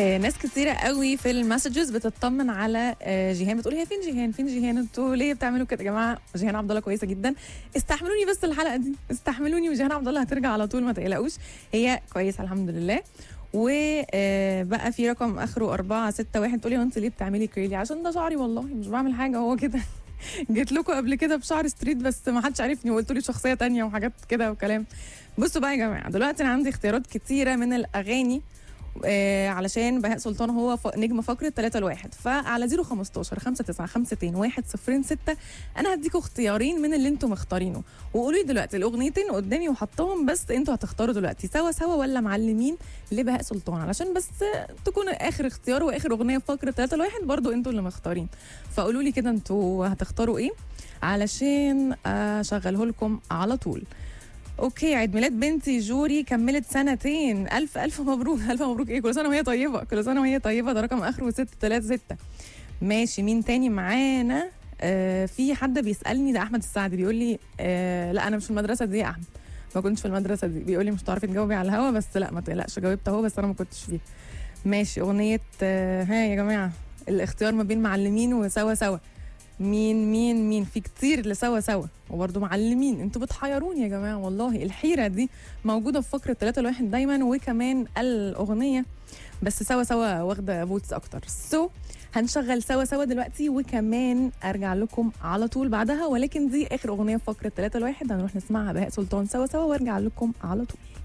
آه، ناس كتيرة قوي في المسجز بتطمن على آه، جيهان بتقول هي فين جيهان فين جيهان انتوا ليه بتعملوا كده يا جماعه جيهان عبد الله كويسه جدا استحملوني بس الحلقه دي استحملوني وجيهان عبد الله هترجع على طول ما تقلقوش هي كويسه الحمد لله وبقى في رقم اخره 4 6 1 تقولي هو انت ليه بتعملي كريلي عشان ده شعري والله مش بعمل حاجه هو كده جيت لكم قبل كده بشعر ستريت بس ما حدش عرفني وقلت لي شخصيه تانية وحاجات كده وكلام بصوا بقى يا جماعه دلوقتي انا عندي اختيارات كتيره من الاغاني آه علشان بهاء سلطان هو ف... نجم فقرة 3 لواحد فعلى 015 59 52 1 0 6 انا هديكوا اختيارين من اللي انتوا مختارينه وقولوا لي دلوقتي الاغنيتين قدامي وحطهم بس انتوا هتختاروا دلوقتي سوا سوا ولا معلمين لبهاء سلطان علشان بس تكون اخر اختيار واخر اغنيه في فقره 3 لواحد برضو انتوا اللي مختارين فقولوا لي كده انتوا هتختاروا ايه علشان اشغله لكم على طول اوكي عيد ميلاد بنتي جوري كملت سنتين الف الف مبروك الف مبروك ايه كل سنه وهي طيبه كل سنه وهي طيبه ده رقم اخره 636 ماشي مين تاني معانا آه في حد بيسالني ده احمد السعد بيقول لي آه لا انا مش في المدرسه دي يا احمد ما كنتش في المدرسه دي بيقول لي مش هتعرفي تجاوبي على الهوا بس لا ما تقلقش جاوبت اهو بس انا ما كنتش فيه ماشي اغنيه آه ها يا جماعه الاختيار ما بين معلمين وسوا سوا مين مين مين في كتير لسوا سوا وبرضه معلمين انتوا بتحيروني يا جماعه والله الحيره دي موجوده في فقره 3 لواحد دايما وكمان الاغنيه بس سوا سوا واخده فوتس اكتر سو so, هنشغل سوا سوا دلوقتي وكمان ارجع لكم على طول بعدها ولكن دي اخر اغنيه في فقره 3 لواحد هنروح نسمعها بهاء سلطان سوا سوا وارجع لكم على طول